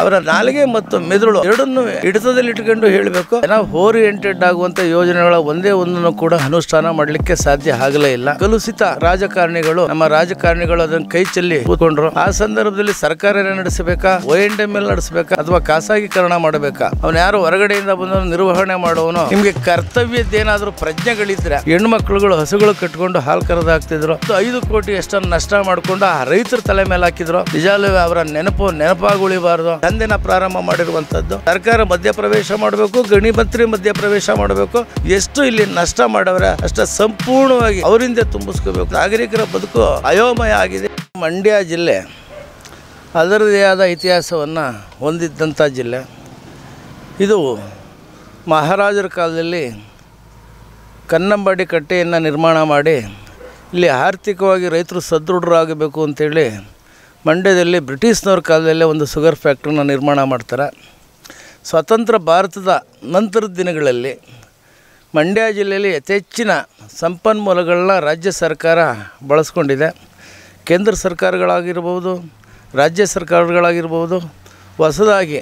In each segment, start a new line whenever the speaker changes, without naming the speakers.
ಅವರ ನಾಲಿಗೆ ಮತ್ತು ಮೆದುಳು ಎರಡನ್ನು ಹಿಡಿತದಲ್ಲಿ ಇಟ್ಕೊಂಡು ಹೇಳಬೇಕು ಜನ ಓರಿಯೆಂಟೆಡ್ ಆಗುವಂತ ಯೋಜನೆಗಳ ಒಂದೇ ಒಂದನ್ನು ಕೂಡ ಅನುಷ್ಠಾನ ಮಾಡಲಿಕ್ಕೆ ಸಾಧ್ಯ ಆಗಲೇ ಇಲ್ಲ ಕಲುಷಿತ ರಾಜಕಾರಣಿಗಳು ನಮ್ಮ ರಾಜಕಾರಣಿಗಳು ಅದನ್ನು ಕೈ ಚೆಲ್ಲಿ ಕೂತ್ಕೊಂಡ್ರು ಆ ಸಂದರ್ಭದಲ್ಲಿ ಸರ್ಕಾರ ನಡೆಸಬೇಕಾ ಒ ಎನ್ ಎಂ ಎಲ್ ನಡೆಸಬೇಕಾ ಅಥವಾ ಖಾಸಗೀಕರಣ ಮಾಡಬೇಕಾ ಅವನ ಯಾರು ಹೊರಗಡೆಯಿಂದ ಬಂದು ನಿರ್ವಹಣೆ ಮಾಡುವನು ನಿಮ್ಗೆ ಕರ್ತವ್ಯದ್ದೇನಾದ್ರೂ ಪ್ರಜ್ಞೆಗಳಿದ್ರೆ ಹೆಣ್ಮಕ್ಳುಗಳು ಹಸುಗಳು ಕಟ್ಕೊಂಡು ಹಾಲು ಕರೆದು ಹಾಕ್ತಿದ್ರು ಮತ್ತು ಐದು ಕೋಟಿ ಎಷ್ಟನ್ನು ನಷ್ಟ ಮಾಡ್ಕೊಂಡು ಆ ರೈತರ ತಲೆ ಮೇಲೆ ಹಾಕಿದ್ರು ನಿಜಾಲು ಅವರ ನೆನಪು ನೆನಪಾಗಿ ಉಳಿಬಾರ್ದು ತಂದೆನ ಪ್ರಾರಂಭ ಮಾಡಿರುವಂತದ್ದು ಸರ್ಕಾರ ಮಧ್ಯಪ್ರವೇಶ ಮಾಡಬೇಕು ಗಣಿ ಮಂತ್ರಿ ಮಧ್ಯಪ್ರವೇಶ ಮಾಡಬೇಕು ಎಷ್ಟು ಇಲ್ಲಿ ನಷ್ಟ ಮಾಡವ್ರೆ ಅಷ್ಟ ಸಂಪೂರ್ಣವಾಗಿ ಅವರಿಂದ ತುಂಬಿಸ್ಕೋಬೇಕು ನಾಗರಿಕರ ಬದುಕು ಅಯೋಮಯ ಆಗಿದೆ ಮಂಡ್ಯ ಜಿಲ್ಲೆ ಅದರದೇ ಆದ ಇತಿಹಾಸವನ್ನು ಹೊಂದಿದ್ದಂಥ ಜಿಲ್ಲೆ ಇದು ಮಹಾರಾಜರ ಕಾಲದಲ್ಲಿ ಕನ್ನಂಬಾಡಿ ಕಟ್ಟೆಯನ್ನು ನಿರ್ಮಾಣ ಮಾಡಿ ಇಲ್ಲಿ ಆರ್ಥಿಕವಾಗಿ ರೈತರು ಸದೃಢರಾಗಬೇಕು ಅಂತೇಳಿ ಮಂಡ್ಯದಲ್ಲಿ ಬ್ರಿಟಿಷ್ನವ್ರ ಕಾಲದಲ್ಲೇ ಒಂದು ಶುಗರ್ ಫ್ಯಾಕ್ಟ್ರಿನ ನಿರ್ಮಾಣ ಮಾಡ್ತಾರೆ ಸ್ವತಂತ್ರ ಭಾರತದ ನಂತರದ ದಿನಗಳಲ್ಲಿ ಮಂಡ್ಯ ಜಿಲ್ಲೆಯಲ್ಲಿ ಯಥೇಚ್ಚಿನ ಸಂಪನ್ಮೂಲಗಳನ್ನ ರಾಜ್ಯ ಸರ್ಕಾರ ಬಳಸ್ಕೊಂಡಿದೆ ಕೇಂದ್ರ ಸರ್ಕಾರಗಳಾಗಿರ್ಬೋದು ರಾಜ್ಯ ಸರ್ಕಾರಗಳಾಗಿರ್ಬೋದು ಹೊಸದಾಗಿ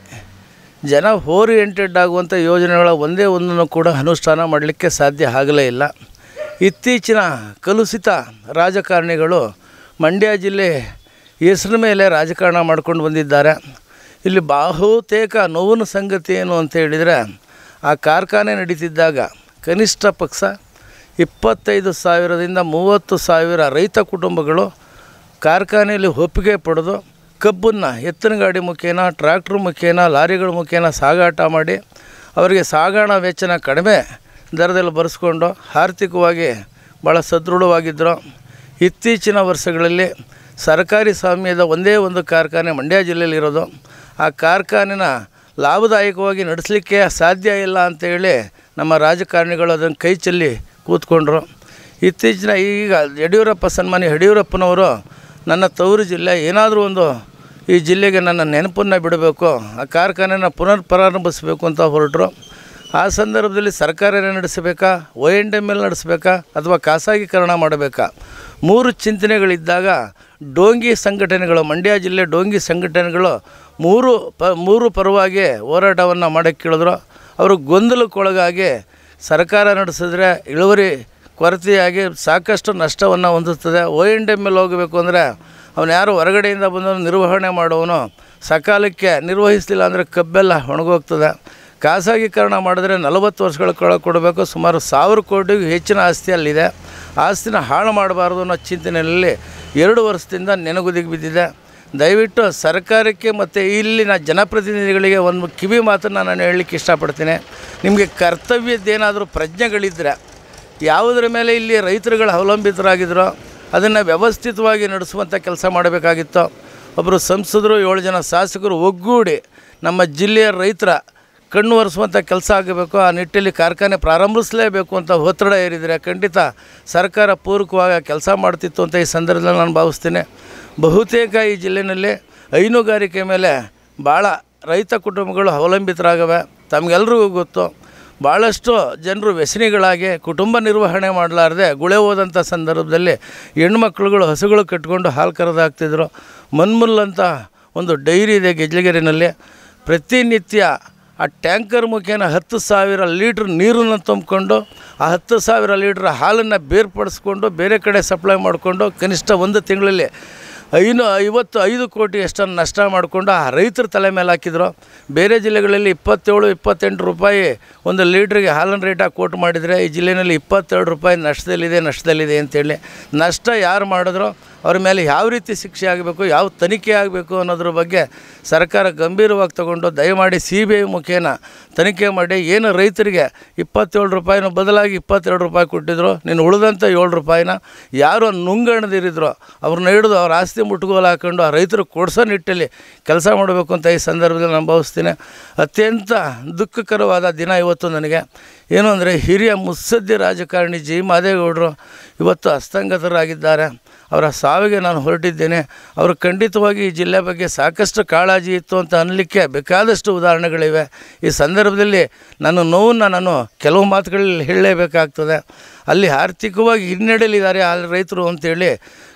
ಜನ ಓರಿಯೆಂಟೆಡ್ ಆಗುವಂಥ ಯೋಜನೆಗಳ ಒಂದೇ ಒಂದನ್ನು ಕೂಡ ಅನುಷ್ಠಾನ ಮಾಡಲಿಕ್ಕೆ ಸಾಧ್ಯ ಆಗಲೇ ಇಲ್ಲ ಇತ್ತೀಚಿನ ಕಲುಷಿತ ರಾಜಕಾರಣಿಗಳು ಮಂಡ್ಯ ಜಿಲ್ಲೆ ಹೆಸರ ಮೇಲೆ ರಾಜಕಾರಣ ಮಾಡ್ಕೊಂಡು ಬಂದಿದ್ದಾರೆ ಇಲ್ಲಿ ಬಹುತೇಕ ನೋವಿನ ಸಂಗತಿ ಏನು ಅಂತ ಹೇಳಿದರೆ ಆ ಕಾರ್ಖಾನೆ ನಡೀತಿದ್ದಾಗ ಕನಿಷ್ಠ ಪಕ್ಷ ಇಪ್ಪತ್ತೈದು ಸಾವಿರದಿಂದ ಮೂವತ್ತು ಸಾವಿರ ರೈತ ಕುಟುಂಬಗಳು ಕಾರ್ಖಾನೆಯಲ್ಲಿ ಒಪ್ಪಿಗೆ ಪಡೆದು ಕಬ್ಬನ್ನು ಎತ್ತಿನ ಗಾಡಿ ಮುಖೇನ ಟ್ರ್ಯಾಕ್ಟ್ರ್ ಮುಖೇನ ಲಾರಿಗಳ ಮುಖೇನ ಸಾಗಾಟ ಮಾಡಿ ಅವರಿಗೆ ಸಾಗಾಣ ವೆಚ್ಚನ ಕಡಿಮೆ ದರದಲ್ಲಿ ಬರೆಸ್ಕೊಂಡು ಆರ್ಥಿಕವಾಗಿ ಭಾಳ ಸದೃಢವಾಗಿದ್ದರು ಇತ್ತೀಚಿನ ವರ್ಷಗಳಲ್ಲಿ ಸರ್ಕಾರಿ ಸ್ವಾಮ್ಯದ ಒಂದೇ ಒಂದು ಕಾರ್ಖಾನೆ ಮಂಡ್ಯ ಜಿಲ್ಲೆಯಲ್ಲಿರೋದು ಆ ಕಾರ್ಖಾನೆನ ಲಾಭದಾಯಕವಾಗಿ ನಡೆಸಲಿಕ್ಕೆ ಸಾಧ್ಯ ಇಲ್ಲ ಅಂತೇಳಿ ನಮ್ಮ ರಾಜಕಾರಣಿಗಳು ಅದನ್ನು ಕೈ ಚೆಲ್ಲಿ ಕೂತ್ಕೊಂಡ್ರು ಇತ್ತೀಚಿನ ಈಗ ಯಡಿಯೂರಪ್ಪ ಸನ್ಮಾನ್ಯ ಯಡಿಯೂರಪ್ಪನವರು ನನ್ನ ತವರು ಜಿಲ್ಲೆ ಏನಾದರೂ ಒಂದು ಈ ಜಿಲ್ಲೆಗೆ ನನ್ನ ನೆನಪನ್ನು ಬಿಡಬೇಕು ಆ ಕಾರ್ಖಾನೆನ ಪುನರ್ ಪ್ರಾರಂಭಿಸಬೇಕು ಅಂತ ಹೊರಟರು ಆ ಸಂದರ್ಭದಲ್ಲಿ ಸರ್ಕಾರ ನಡೆಸಬೇಕಾ ಒ ಎನ್ ಎಮ್ ಎಲ್ ನಡೆಸಬೇಕಾ ಅಥವಾ ಖಾಸಗೀಕರಣ ಮಾಡಬೇಕಾ ಮೂರು ಚಿಂತನೆಗಳಿದ್ದಾಗ ಡೋಂಗಿ ಸಂಘಟನೆಗಳು ಮಂಡ್ಯ ಜಿಲ್ಲೆ ಡೋಂಗಿ ಸಂಘಟನೆಗಳು ಮೂರು ಪ ಮೂರು ಪರವಾಗಿ ಹೋರಾಟವನ್ನು ಮಾಡೋಕ್ಕೆ ಕೇಳಿದ್ರು ಅವರು ಗೊಂದಲಕ್ಕೊಳಗಾಗಿ ಸರ್ಕಾರ ನಡೆಸಿದ್ರೆ ಇಳುವರಿ ಕೊರತೆಯಾಗಿ ಸಾಕಷ್ಟು ನಷ್ಟವನ್ನು ಹೊಂದುತ್ತದೆ ಒ ಎನ್ ಎಮ್ ಎಲ್ ಹೋಗಬೇಕು ಅಂದರೆ ಅವನು ಯಾರು ಹೊರಗಡೆಯಿಂದ ಬಂದು ನಿರ್ವಹಣೆ ಮಾಡುವನು ಸಕಾಲಕ್ಕೆ ನಿರ್ವಹಿಸಲಿಲ್ಲ ಅಂದರೆ ಕಬ್ಬೆಲ್ಲ ಒಣಗೋಗ್ತದೆ ಖಾಸಗೀಕರಣ ಮಾಡಿದ್ರೆ ನಲವತ್ತು ವರ್ಷಗಳ ಕೆಳ ಕೊಡಬೇಕು ಸುಮಾರು ಸಾವಿರ ಕೋಟಿಗೂ ಹೆಚ್ಚಿನ ಆಸ್ತಿ ಅಲ್ಲಿದೆ ಆಸ್ತಿನ ಹಾಳು ಮಾಡಬಾರ್ದು ಅನ್ನೋ ಚಿಂತನೆಯಲ್ಲಿ ಎರಡು ವರ್ಷದಿಂದ ನೆನಗುದಿಗೆ ಬಿದ್ದಿದೆ ದಯವಿಟ್ಟು ಸರ್ಕಾರಕ್ಕೆ ಮತ್ತು ಇಲ್ಲಿನ ಜನಪ್ರತಿನಿಧಿಗಳಿಗೆ ಒಂದು ಕಿವಿ ಮಾತನ್ನು ನಾನು ಹೇಳಲಿಕ್ಕೆ ಇಷ್ಟಪಡ್ತೀನಿ ನಿಮಗೆ ಕರ್ತವ್ಯದ್ದೇನಾದರೂ ಪ್ರಜ್ಞೆಗಳಿದ್ದರೆ ಯಾವುದರ ಮೇಲೆ ಇಲ್ಲಿ ರೈತರುಗಳು ಅವಲಂಬಿತರಾಗಿದ್ದರೋ ಅದನ್ನು ವ್ಯವಸ್ಥಿತವಾಗಿ ನಡೆಸುವಂಥ ಕೆಲಸ ಮಾಡಬೇಕಾಗಿತ್ತು ಒಬ್ಬರು ಸಂಸದರು ಏಳು ಜನ ಶಾಸಕರು ಒಗ್ಗೂಡಿ ನಮ್ಮ ಜಿಲ್ಲೆಯ ರೈತರ ಕಣ್ಣು ಒರೆಸುವಂಥ ಕೆಲಸ ಆಗಬೇಕು ಆ ನಿಟ್ಟಲ್ಲಿ ಕಾರ್ಖಾನೆ ಪ್ರಾರಂಭಿಸಲೇಬೇಕು ಅಂತ ಒತ್ತಡ ಏರಿದರೆ ಖಂಡಿತ ಸರ್ಕಾರ ಪೂರಕವಾಗಿ ಕೆಲಸ ಮಾಡ್ತಿತ್ತು ಅಂತ ಈ ಸಂದರ್ಭದಲ್ಲಿ ನಾನು ಭಾವಿಸ್ತೀನಿ ಬಹುತೇಕ ಈ ಜಿಲ್ಲೆಯಲ್ಲಿ ಹೈನುಗಾರಿಕೆ ಮೇಲೆ ಭಾಳ ರೈತ ಕುಟುಂಬಗಳು ಅವಲಂಬಿತರಾಗವೆ ತಮಗೆಲ್ರಿಗೂ ಗೊತ್ತು ಭಾಳಷ್ಟು ಜನರು ವ್ಯಸನಿಗಳಾಗಿ ಕುಟುಂಬ ನಿರ್ವಹಣೆ ಮಾಡಲಾರ್ದೆ ಗುಳೆ ಹೋದಂಥ ಸಂದರ್ಭದಲ್ಲಿ ಹೆಣ್ಮಕ್ಳುಗಳು ಹಸುಗಳು ಕಟ್ಕೊಂಡು ಹಾಲು ಕರೆದು ಹಾಕ್ತಿದ್ರು ಮನ್ಮುಲ್ ಅಂತ ಒಂದು ಡೈರಿ ಇದೆ ಗೆಜ್ಲಗೆರೆನಲ್ಲಿ ಪ್ರತಿನಿತ್ಯ ಆ ಟ್ಯಾಂಕರ್ ಮುಖೇನ ಹತ್ತು ಸಾವಿರ ಲೀಟ್ರ್ ನೀರನ್ನು ತುಂಬಿಕೊಂಡು ಆ ಹತ್ತು ಸಾವಿರ ಲೀಟ್ರ್ ಹಾಲನ್ನು ಬೇರ್ಪಡಿಸ್ಕೊಂಡು ಬೇರೆ ಕಡೆ ಸಪ್ಲೈ ಮಾಡಿಕೊಂಡು ಕನಿಷ್ಠ ಒಂದು ತಿಂಗಳಲ್ಲಿ ಐನು ಐವತ್ತು ಐದು ಕೋಟಿ ಅಷ್ಟನ್ನು ನಷ್ಟ ಮಾಡಿಕೊಂಡು ಆ ರೈತರ ತಲೆ ಮೇಲೆ ಹಾಕಿದ್ರು ಬೇರೆ ಜಿಲ್ಲೆಗಳಲ್ಲಿ ಇಪ್ಪತ್ತೇಳು ಇಪ್ಪತ್ತೆಂಟು ರೂಪಾಯಿ ಒಂದು ಲೀಟ್ರಿಗೆ ಹಾಲಿನ ರೇಟಾಗಿ ಕೋಟ್ ಮಾಡಿದರೆ ಈ ಜಿಲ್ಲೆಯಲ್ಲಿ ಇಪ್ಪತ್ತೆರಡು ರೂಪಾಯಿ ನಷ್ಟದಲ್ಲಿದೆ ನಷ್ಟದಲ್ಲಿದೆ ಅಂತೇಳಿ ನಷ್ಟ ಯಾರು ಮಾಡಿದ್ರು ಅವ್ರ ಮೇಲೆ ಯಾವ ರೀತಿ ಶಿಕ್ಷೆ ಆಗಬೇಕು ಯಾವ ತನಿಖೆ ಆಗಬೇಕು ಅನ್ನೋದ್ರ ಬಗ್ಗೆ ಸರ್ಕಾರ ಗಂಭೀರವಾಗಿ ತಗೊಂಡು ದಯಮಾಡಿ ಸಿ ಬಿ ಐ ಮುಖೇನ ತನಿಖೆ ಮಾಡಿ ಏನು ರೈತರಿಗೆ ಇಪ್ಪತ್ತೇಳು ರೂಪಾಯಿನ ಬದಲಾಗಿ ಇಪ್ಪತ್ತೆರಡು ರೂಪಾಯಿ ಕೊಟ್ಟಿದ್ರು ನೀನು ಉಳಿದಂಥ ಏಳು ರೂಪಾಯಿನ ಯಾರು ನುಂಗಣದಿರಿದ್ರು ಅವ್ರನ್ನ ಹಿಡಿದು ಅವ್ರ ಆಸ್ತಿ ಮುಟ್ಗೋಲು ಹಾಕೊಂಡು ಆ ರೈತರು ಕೊಡ್ಸೋ ನಿಟ್ಟಲ್ಲಿ ಕೆಲಸ ಮಾಡಬೇಕು ಅಂತ ಈ ಸಂದರ್ಭದಲ್ಲಿ ನಾನು ಭಾವಿಸ್ತೀನಿ ಅತ್ಯಂತ ದುಃಖಕರವಾದ ದಿನ ಇವತ್ತು ನನಗೆ ಏನು ಅಂದರೆ ಹಿರಿಯ ಮುತ್ಸದ್ದಿ ರಾಜಕಾರಣಿ ಜಿ ಮಾದೇಗೌಡರು ಇವತ್ತು ಹಸ್ತಂಗತರಾಗಿದ್ದಾರೆ ಅವರ ಸಾವಿಗೆ ನಾನು ಹೊರಟಿದ್ದೇನೆ ಅವರು ಖಂಡಿತವಾಗಿ ಈ ಜಿಲ್ಲೆ ಬಗ್ಗೆ ಸಾಕಷ್ಟು ಕಾಳಜಿ ಇತ್ತು ಅಂತ ಅನ್ನಲಿಕ್ಕೆ ಬೇಕಾದಷ್ಟು ಉದಾಹರಣೆಗಳಿವೆ ಈ ಸಂದರ್ಭದಲ್ಲಿ ನನ್ನ ನೋವನ್ನು ನಾನು ಕೆಲವು ಮಾತುಗಳಲ್ಲಿ ಹೇಳಲೇಬೇಕಾಗ್ತದೆ ಅಲ್ಲಿ ಆರ್ಥಿಕವಾಗಿ ಹಿನ್ನಡೆಯಲ್ಲಿದ್ದಾರೆ ಆ ರೈತರು ಅಂತೇಳಿ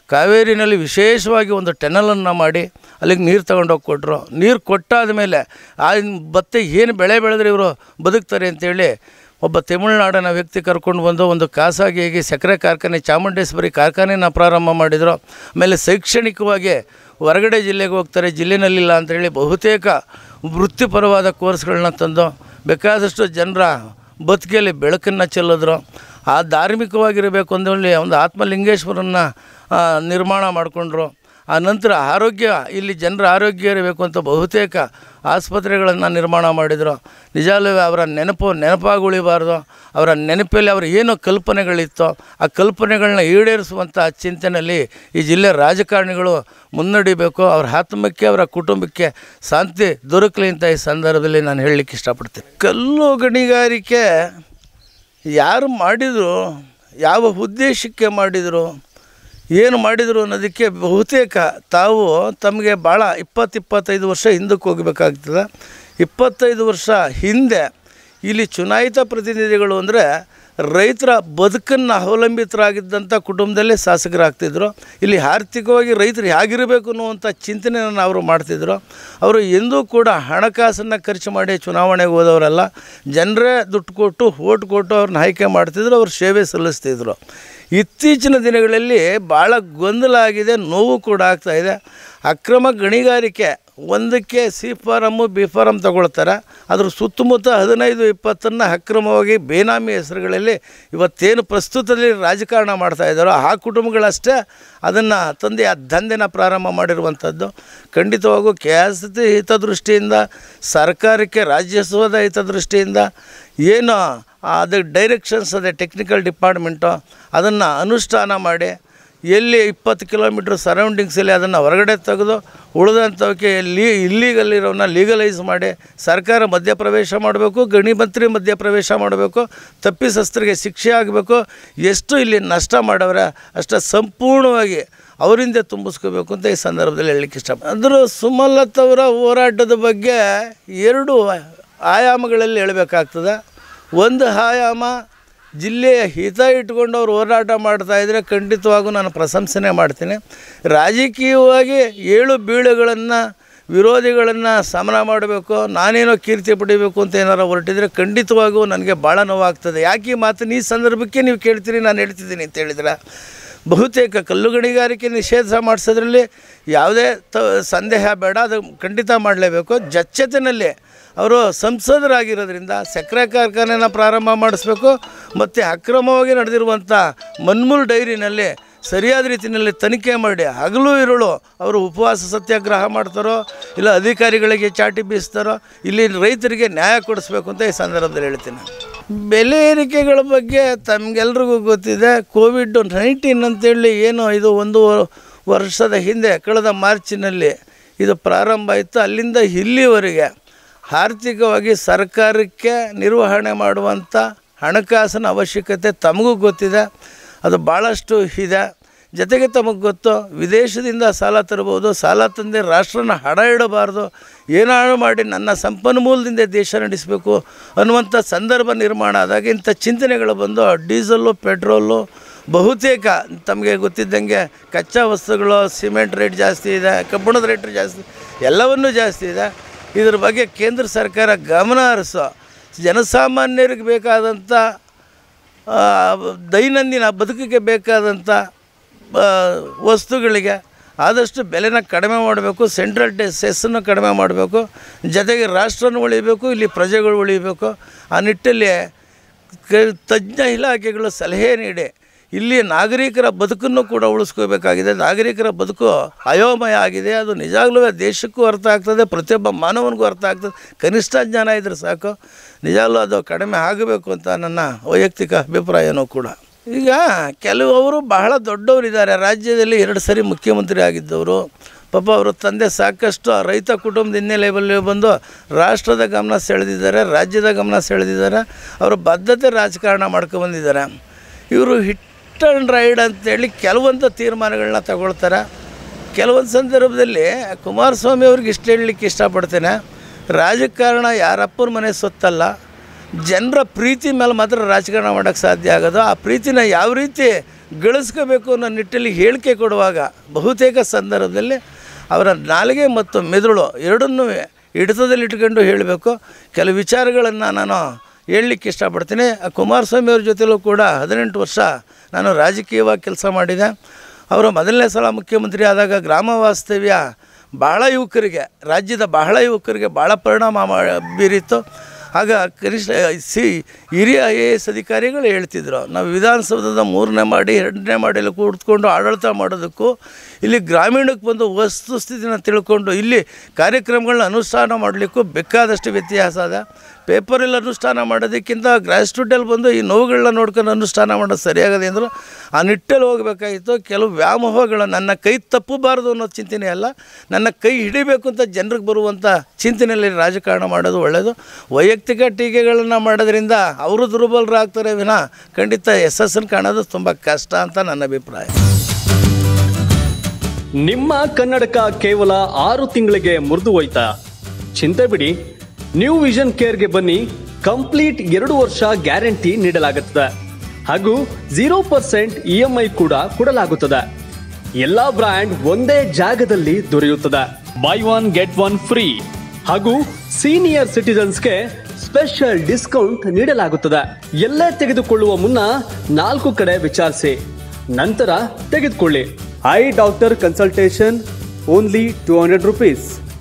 ಕಾವೇರಿನಲ್ಲಿ ವಿಶೇಷವಾಗಿ ಒಂದು ಟೆನಲನ್ನು ಮಾಡಿ ಅಲ್ಲಿಗೆ ನೀರು ತಗೊಂಡೋಗಿ ಕೊಟ್ಟರು ನೀರು ಕೊಟ್ಟಾದ ಮೇಲೆ ಆ ಭತ್ತ ಏನು ಬೆಳೆ ಬೆಳೆದ್ರೆ ಇವರು ಬದುಕ್ತಾರೆ ಅಂತೇಳಿ ಒಬ್ಬ ತಮಿಳುನಾಡಿನ ವ್ಯಕ್ತಿ ಕರ್ಕೊಂಡು ಬಂದು ಒಂದು ಖಾಸಗಿಯಾಗಿ ಸಕ್ಕರೆ ಕಾರ್ಖಾನೆ ಚಾಮುಂಡೇಶ್ವರಿ ಕಾರ್ಖಾನೆನ ಪ್ರಾರಂಭ ಮಾಡಿದರು ಆಮೇಲೆ ಶೈಕ್ಷಣಿಕವಾಗಿ ಹೊರಗಡೆ ಜಿಲ್ಲೆಗೆ ಹೋಗ್ತಾರೆ ಜಿಲ್ಲೆನಲ್ಲಿಲ್ಲ ಅಂತೇಳಿ ಬಹುತೇಕ ವೃತ್ತಿಪರವಾದ ಕೋರ್ಸ್ಗಳನ್ನ ತಂದು ಬೇಕಾದಷ್ಟು ಜನರ ಬದುಕಿಯಲ್ಲಿ ಬೆಳಕನ್ನು ಚೆಲ್ಲಿದ್ರು ಆ ಧಾರ್ಮಿಕವಾಗಿರಬೇಕು ಅಂದೇಳಿ ಒಂದು ಆತ್ಮಲಿಂಗೇಶ್ವರನ್ನ ಆ, ನಿರ್ಮಾಣ ಮಾಡಿಕೊಂಡ್ರು ಆ ನಂತರ ಆರೋಗ್ಯ ಇಲ್ಲಿ ಜನರ ಆರೋಗ್ಯ ಇರಬೇಕು ಅಂತ ಬಹುತೇಕ ಆಸ್ಪತ್ರೆಗಳನ್ನು ನಿರ್ಮಾಣ ಮಾಡಿದರು ನಿಜಾಲೂ ಅವರ ನೆನಪು ನೆನಪಾಗಿ ಉಳಿಬಾರ್ದು ಅವರ ನೆನಪಲ್ಲಿ ಅವರ ಏನು ಕಲ್ಪನೆಗಳಿತ್ತೋ ಆ ಕಲ್ಪನೆಗಳನ್ನ ಈಡೇರಿಸುವಂಥ ಚಿಂತನೆಯಲ್ಲಿ ಈ ಜಿಲ್ಲೆ ರಾಜಕಾರಣಿಗಳು ಮುನ್ನಡಿಬೇಕು ಅವ್ರ ಆತ್ಮಕ್ಕೆ ಅವರ ಕುಟುಂಬಕ್ಕೆ ಶಾಂತಿ ದೊರಕಲಿ ಅಂತ ಈ ಸಂದರ್ಭದಲ್ಲಿ ನಾನು ಹೇಳಲಿಕ್ಕೆ ಇಷ್ಟಪಡ್ತೀನಿ ಕಲ್ಲು ಗಣಿಗಾರಿಕೆ ಯಾರು ಮಾಡಿದರು ಯಾವ ಉದ್ದೇಶಕ್ಕೆ ಮಾಡಿದರು ಏನು ಮಾಡಿದರು ಅನ್ನೋದಕ್ಕೆ ಬಹುತೇಕ ತಾವು ತಮಗೆ ಭಾಳ ಇಪ್ಪತ್ತು ಇಪ್ಪತ್ತೈದು ವರ್ಷ ಹಿಂದಕ್ಕೆ ಹೋಗಬೇಕಾಗ್ತದೆ ಇಪ್ಪತ್ತೈದು ವರ್ಷ ಹಿಂದೆ ಇಲ್ಲಿ ಚುನಾಯಿತ ಪ್ರತಿನಿಧಿಗಳು ಅಂದರೆ ರೈತರ ಬದುಕನ್ನು ಅವಲಂಬಿತರಾಗಿದ್ದಂಥ ಕುಟುಂಬದಲ್ಲೇ ಶಾಸಕರಾಗ್ತಿದ್ರು ಇಲ್ಲಿ ಆರ್ಥಿಕವಾಗಿ ರೈತರು ಹೇಗಿರಬೇಕು ಅನ್ನುವಂಥ ಚಿಂತನೆಯನ್ನು ಅವರು ಮಾಡ್ತಿದ್ರು ಅವರು ಎಂದೂ ಕೂಡ ಹಣಕಾಸನ್ನು ಖರ್ಚು ಮಾಡಿ ಚುನಾವಣೆಗೆ ಹೋದವರಲ್ಲ ಜನರೇ ದುಡ್ಡು ಕೊಟ್ಟು ಓಟ್ ಕೊಟ್ಟು ಅವ್ರನ್ನ ಆಯ್ಕೆ ಮಾಡ್ತಿದ್ರು ಅವ್ರು ಸೇವೆ ಸಲ್ಲಿಸ್ತಿದ್ರು ಇತ್ತೀಚಿನ ದಿನಗಳಲ್ಲಿ ಭಾಳ ಗೊಂದಲ ಆಗಿದೆ ನೋವು ಕೂಡ ಆಗ್ತಾ ಇದೆ ಅಕ್ರಮ ಗಣಿಗಾರಿಕೆ ಒಂದಕ್ಕೆ ಸಿ ಫಾರಮ್ಮು ಬಿ ಫಾರಮ್ ತಗೊಳ್ತಾರೆ ಅದ್ರ ಸುತ್ತಮುತ್ತ ಹದಿನೈದು ಇಪ್ಪತ್ತನ್ನು ಅಕ್ರಮವಾಗಿ ಬೇನಾಮಿ ಹೆಸರುಗಳಲ್ಲಿ ಇವತ್ತೇನು ಪ್ರಸ್ತುತದಲ್ಲಿ ರಾಜಕಾರಣ ಮಾಡ್ತಾ ಇದ್ದಾರೋ ಆ ಕುಟುಂಬಗಳಷ್ಟೇ ಅದನ್ನು ತಂದೆ ಆ ದಂಧೆನ ಪ್ರಾರಂಭ ಮಾಡಿರುವಂಥದ್ದು ಖಂಡಿತವಾಗೂ ಕೆ ಎಸ್ ಟಿ ಹಿತದೃಷ್ಟಿಯಿಂದ ಸರ್ಕಾರಕ್ಕೆ ರಾಜ್ಯೋತ್ಸವದ ಹಿತದೃಷ್ಟಿಯಿಂದ ಏನು ಅದು ಡೈರೆಕ್ಷನ್ಸ್ ಅದೇ ಟೆಕ್ನಿಕಲ್ ಡಿಪಾರ್ಟ್ಮೆಂಟು ಅದನ್ನು ಅನುಷ್ಠಾನ ಮಾಡಿ ಎಲ್ಲಿ ಇಪ್ಪತ್ತು ಕಿಲೋಮೀಟ್ರ್ ಸರೌಂಡಿಂಗ್ಸಲ್ಲಿ ಅದನ್ನು ಹೊರಗಡೆ ತೆಗೆದು ಉಳಿದಂಥವಕ್ಕೆ ಲೀ ಇಲ್ಲೀಗಲ್ಲಿರೋನ ಲೀಗಲೈಸ್ ಮಾಡಿ ಸರ್ಕಾರ ಮಧ್ಯಪ್ರವೇಶ ಮಾಡಬೇಕು ಗಣಿ ಮಂತ್ರಿ ಮಧ್ಯಪ್ರವೇಶ ಮಾಡಬೇಕು ತಪ್ಪಿಸಸ್ತರಿಗೆ ಶಿಕ್ಷೆ ಆಗಬೇಕು ಎಷ್ಟು ಇಲ್ಲಿ ನಷ್ಟ ಮಾಡವ್ರೆ ಅಷ್ಟು ಸಂಪೂರ್ಣವಾಗಿ ಅವರಿಂದ ತುಂಬಿಸ್ಕೋಬೇಕು ಅಂತ ಈ ಸಂದರ್ಭದಲ್ಲಿ ಹೇಳಲಿಕ್ಕೆ ಇಷ್ಟ ಅಂದರೂ ಸುಮಲತ್ ಅವರ ಹೋರಾಟದ ಬಗ್ಗೆ ಎರಡು ಆಯಾಮಗಳಲ್ಲಿ ಹೇಳಬೇಕಾಗ್ತದೆ ಒಂದು ಆಯಾಮ ಜಿಲ್ಲೆಯ ಹಿತ ಇಟ್ಕೊಂಡು ಅವ್ರು ಹೋರಾಟ ಮಾಡ್ತಾಯಿದ್ರೆ ಖಂಡಿತವಾಗೂ ನಾನು ಪ್ರಶಂಸನೆ ಮಾಡ್ತೀನಿ ರಾಜಕೀಯವಾಗಿ ಏಳು ಬೀಳುಗಳನ್ನು ವಿರೋಧಿಗಳನ್ನು ಸಮನ ಮಾಡಬೇಕು ನಾನೇನೋ ಕೀರ್ತಿ ಪಡಿಬೇಕು ಅಂತ ಏನಾರು ಹೊರಟಿದ್ರೆ ಖಂಡಿತವಾಗೂ ನನಗೆ ಭಾಳ ನೋವಾಗ್ತದೆ ಯಾಕೆ ಈ ಮಾತನ್ನು ಈ ಸಂದರ್ಭಕ್ಕೆ ನೀವು ಕೇಳ್ತೀರಿ ನಾನು ಹೇಳ್ತಿದ್ದೀನಿ ಅಂತ ಹೇಳಿದ್ರೆ ಬಹುತೇಕ ಕಲ್ಲು ಗಣಿಗಾರಿಕೆ ನಿಷೇಧ ಮಾಡಿಸೋದ್ರಲ್ಲಿ ಯಾವುದೇ ತ ಸಂದೇಹ ಬೇಡ ಅದು ಖಂಡಿತ ಮಾಡಲೇಬೇಕು ಜಚ್ಚತಿನಲ್ಲಿ ಅವರು ಸಂಸದರಾಗಿರೋದ್ರಿಂದ ಸಕ್ಕರೆ ಕಾರ್ಖಾನೆನ ಪ್ರಾರಂಭ ಮಾಡಿಸ್ಬೇಕು ಮತ್ತು ಅಕ್ರಮವಾಗಿ ನಡೆದಿರುವಂಥ ಮನ್ಮೂಲ್ ಡೈರಿನಲ್ಲಿ ಸರಿಯಾದ ರೀತಿಯಲ್ಲಿ ತನಿಖೆ ಮಾಡಿ ಹಗಲು ಇರುಳು ಅವರು ಉಪವಾಸ ಸತ್ಯಾಗ್ರಹ ಮಾಡ್ತಾರೋ ಇಲ್ಲ ಅಧಿಕಾರಿಗಳಿಗೆ ಚಾಟಿ ಬೀಸ್ತಾರೋ ಇಲ್ಲಿ ರೈತರಿಗೆ ನ್ಯಾಯ ಕೊಡಿಸ್ಬೇಕು ಅಂತ ಈ ಸಂದರ್ಭದಲ್ಲಿ ಹೇಳ್ತೀನಿ ಬೆಲೆ ಏರಿಕೆಗಳ ಬಗ್ಗೆ ತಮಗೆಲ್ರಿಗೂ ಗೊತ್ತಿದೆ ಕೋವಿಡ್ ನೈನ್ಟೀನ್ ಅಂತೇಳಿ ಏನು ಇದು ಒಂದು ವರ್ಷದ ಹಿಂದೆ ಕಳೆದ ಮಾರ್ಚಿನಲ್ಲಿ ಇದು ಪ್ರಾರಂಭ ಆಯಿತು ಅಲ್ಲಿಂದ ಇಲ್ಲಿವರೆಗೆ ಆರ್ಥಿಕವಾಗಿ ಸರ್ಕಾರಕ್ಕೆ ನಿರ್ವಹಣೆ ಮಾಡುವಂಥ ಹಣಕಾಸಿನ ಅವಶ್ಯಕತೆ ತಮಗೂ ಗೊತ್ತಿದೆ ಅದು ಭಾಳಷ್ಟು ಇದೆ ಜೊತೆಗೆ ತಮಗೆ ಗೊತ್ತು ವಿದೇಶದಿಂದ ಸಾಲ ತರ್ಬೋದು ಸಾಲ ತಂದೆ ರಾಷ್ಟ್ರನ ಹಡ ಇಡಬಾರ್ದು ಏನಾದ್ರು ಮಾಡಿ ನನ್ನ ಸಂಪನ್ಮೂಲದಿಂದ ದೇಶ ನಡೆಸಬೇಕು ಅನ್ನುವಂಥ ಸಂದರ್ಭ ನಿರ್ಮಾಣ ಆದಾಗ ಇಂಥ ಚಿಂತನೆಗಳು ಬಂದು ಡೀಸಲ್ಲು ಪೆಟ್ರೋಲು ಬಹುತೇಕ ತಮಗೆ ಗೊತ್ತಿದ್ದಂಗೆ ಕಚ್ಚಾ ವಸ್ತುಗಳು ಸಿಮೆಂಟ್ ರೇಟ್ ಜಾಸ್ತಿ ಇದೆ ಕಬ್ಬಿಣದ ರೇಟ್ ಜಾಸ್ತಿ ಎಲ್ಲವನ್ನೂ ಜಾಸ್ತಿ ಇದೆ ಇದ್ರ ಬಗ್ಗೆ ಕೇಂದ್ರ ಸರ್ಕಾರ ಗಮನ ಹರಿಸೋ ಜನಸಾಮಾನ್ಯರಿಗೆ ಬೇಕಾದಂಥ ಆ, ದೈನಂದಿನ ಬದುಕಿಗೆ ಬೇಕಾದಂಥ ಆ, ವಸ್ತುಗಳಿಗೆ ಆದಷ್ಟು ಬೆಲೆನ ಕಡಿಮೆ ಮಾಡಬೇಕು ಸೆಂಟ್ರಲ್ ಟೆ ಸೆಸ್ಸನ್ನು ಕಡಿಮೆ ಮಾಡಬೇಕು ಜೊತೆಗೆ ರಾಷ್ಟ್ರನ ಉಳಿಬೇಕು ಇಲ್ಲಿ ಪ್ರಜೆಗಳು ಉಳಿಬೇಕು ಆ ನಿಟ್ಟಲ್ಲಿ ಕ ತಜ್ಞ ಇಲಾಖೆಗಳು ಸಲಹೆ ನೀಡಿ ಇಲ್ಲಿ ನಾಗರಿಕರ ಬದುಕನ್ನು ಕೂಡ ಉಳಿಸ್ಕೋಬೇಕಾಗಿದೆ ನಾಗರಿಕರ ಬದುಕು ಅಯೋಮಯ ಆಗಿದೆ ಅದು ನಿಜಾಗ್ಲೂ ದೇಶಕ್ಕೂ ಅರ್ಥ ಆಗ್ತದೆ ಪ್ರತಿಯೊಬ್ಬ ಮಾನವನಿಗೂ ಅರ್ಥ ಆಗ್ತದೆ ಕನಿಷ್ಠ ಜ್ಞಾನ ಇದ್ರೆ ಸಾಕು ನಿಜಾಗ್ಲೂ ಅದು ಕಡಿಮೆ ಆಗಬೇಕು ಅಂತ ನನ್ನ ವೈಯಕ್ತಿಕ ಅಭಿಪ್ರಾಯನೂ ಕೂಡ ಈಗ ಕೆಲವರು ಬಹಳ ದೊಡ್ಡವರಿದ್ದಾರೆ ರಾಜ್ಯದಲ್ಲಿ ಎರಡು ಸರಿ ಮುಖ್ಯಮಂತ್ರಿ ಆಗಿದ್ದವರು ಪಾಪ ಅವರ ತಂದೆ ಸಾಕಷ್ಟು ಆ ರೈತ ಕುಟುಂಬದ ಹಿನ್ನೆಲೆಯಲ್ಲಿ ಬಂದು ರಾಷ್ಟ್ರದ ಗಮನ ಸೆಳೆದಿದ್ದಾರೆ ರಾಜ್ಯದ ಗಮನ ಸೆಳೆದಿದ್ದಾರೆ ಅವರು ಬದ್ಧತೆ ರಾಜಕಾರಣ ಮಾಡ್ಕೊಬಂದಿದ್ದಾರೆ ಇವರು ಹಿಟ್ ಆ್ಯಂಡ್ ರೈಡ್ ಅಂತೇಳಿ ಕೆಲವೊಂದು ತೀರ್ಮಾನಗಳನ್ನ ತಗೊಳ್ತಾರೆ ಕೆಲವೊಂದು ಸಂದರ್ಭದಲ್ಲಿ ಕುಮಾರಸ್ವಾಮಿ ಅವ್ರಿಗೆ ಇಷ್ಟ ಹೇಳಲಿಕ್ಕೆ ಇಷ್ಟಪಡ್ತೇನೆ ರಾಜಕಾರಣ ಯಾರಪ್ಪನ ಮನೆ ಸೊತ್ತಲ್ಲ ಜನರ ಪ್ರೀತಿ ಮೇಲೆ ಮಾತ್ರ ರಾಜಕಾರಣ ಮಾಡೋಕ್ಕೆ ಸಾಧ್ಯ ಆಗೋದು ಆ ಪ್ರೀತಿನ ಯಾವ ರೀತಿ ಗಳಿಸ್ಕೋಬೇಕು ಅನ್ನೋ ನಿಟ್ಟಲ್ಲಿ ಹೇಳಿಕೆ ಕೊಡುವಾಗ ಬಹುತೇಕ ಸಂದರ್ಭದಲ್ಲಿ ಅವರ ನಾಲಿಗೆ ಮತ್ತು ಮೆದುಳು ಎರಡನ್ನೂ ಹಿಡಿತದಲ್ಲಿ ಇಟ್ಕೊಂಡು ಹೇಳಬೇಕು ಕೆಲವು ವಿಚಾರಗಳನ್ನು ನಾನು ಹೇಳಲಿಕ್ಕೆ ಇಷ್ಟಪಡ್ತೀನಿ ಆ ಕುಮಾರಸ್ವಾಮಿ ಅವ್ರ ಜೊತೆಲೂ ಕೂಡ ಹದಿನೆಂಟು ವರ್ಷ ನಾನು ರಾಜಕೀಯವಾಗಿ ಕೆಲಸ ಮಾಡಿದೆ ಅವರು ಮೊದಲನೇ ಸಲ ಮುಖ್ಯಮಂತ್ರಿ ಆದಾಗ ಗ್ರಾಮ ವಾಸ್ತವ್ಯ ಭಾಳ ಯುವಕರಿಗೆ ರಾಜ್ಯದ ಬಹಳ ಯುವಕರಿಗೆ ಭಾಳ ಪರಿಣಾಮ ಮಾ ಬೀರಿತ್ತು ಆಗ ಕನಿಷ್ಠ ಸಿ ಹಿರಿಯ ಐ ಎ ಎಸ್ ಅಧಿಕಾರಿಗಳು ಹೇಳ್ತಿದ್ರು ನಾವು ವಿಧಾನಸೌಧದ ಮೂರನೇ ಮಾಡಿ ಎರಡನೇ ಮಾಡಿಯಲ್ಲಿ ಕೂತ್ಕೊಂಡು ಆಡಳಿತ ಮಾಡೋದಕ್ಕೂ ಇಲ್ಲಿ ಗ್ರಾಮೀಣಕ್ಕೆ ಬಂದು ವಸ್ತುಸ್ಥಿತಿನ ತಿಳ್ಕೊಂಡು ಇಲ್ಲಿ ಕಾರ್ಯಕ್ರಮಗಳನ್ನ ಅನುಷ್ಠಾನ ಮಾಡಲಿಕ್ಕೂ ಬೇಕಾದಷ್ಟು ವ್ಯತ್ಯಾಸ ಅದ ಪೇಪರಲ್ಲಿ ಅನುಷ್ಠಾನ ಮಾಡೋದಕ್ಕಿಂತ ಗ್ರಾಸ್ರೂಟಲ್ಲಿ ಬಂದು ಈ ನೋವುಗಳನ್ನ ನೋಡ್ಕೊಂಡು ಅನುಷ್ಠಾನ ಮಾಡೋದು ಸರಿಯಾಗದೆ ಅಂದರು ಆ ನಿಟ್ಟಲ್ಲಿ ಹೋಗಬೇಕಾಗಿತ್ತು ಕೆಲವು ವ್ಯಾಮೋಹಗಳು ನನ್ನ ಕೈ ತಪ್ಪಬಾರದು ಅನ್ನೋ ಚಿಂತನೆ ಅಲ್ಲ ನನ್ನ ಕೈ ಹಿಡಿಬೇಕು ಅಂತ ಜನರಿಗೆ ಬರುವಂಥ ಚಿಂತನೆಯಲ್ಲಿ ರಾಜಕಾರಣ ಮಾಡೋದು ಒಳ್ಳೆಯದು ವೈಯಕ್ತಿಕ ಟೀಕೆಗಳನ್ನು ಮಾಡೋದ್ರಿಂದ ಅವರು ದುರ್ಬಲರಾಗ್ತಾರೆ ವಿನ ಖಂಡಿತ ಯಶಸ್ಸನ್ನು ಕಾಣೋದು ತುಂಬ ಕಷ್ಟ ಅಂತ ನನ್ನ ಅಭಿಪ್ರಾಯ
ನಿಮ್ಮ ಕನ್ನಡಕ ಕೇವಲ ಆರು ತಿಂಗಳಿಗೆ ಮುರಿದು ಹೋಯ್ತಾ ಚಿಂತೆ ಬಿಡಿ ನ್ಯೂ ವಿಷನ್ ಕೇರ್ಗೆ ಬನ್ನಿ ಕಂಪ್ಲೀಟ್ ಎರಡು ವರ್ಷ ಗ್ಯಾರಂಟಿ ನೀಡಲಾಗುತ್ತದೆ ಹಾಗೂ zero percent E M I ಕೂಡ ಕೊಡಲಾಗುತ್ತದೆ ಎಲ್ಲಾ ಬ್ರ್ಯಾಂಡ್ ಒಂದೇ ಜಾಗದಲ್ಲಿ ದೊರೆಯುತ್ತದೆ buy one get one free ಹಾಗೂ ಸೀನಿಯರ್ ಸಿಟಿಸನ್ಸ್ಗೆ ಸ್ಪೆಷಲ್ ಡಿಸ್ಕೌಂಟ್ ನೀಡಲಾಗುತ್ತದೆ ಎಲ್ಲೇ ತೆಗೆದುಕೊಳ್ಳುವ ಮುನ್ನ ನಾಲ್ಕು ಕಡೆ ವಿಚಾರಿಸಿ ನಂತರ ತೆಗೆದುಕೊಳ್ಳಿ eye doctor consultation only two hundred rupees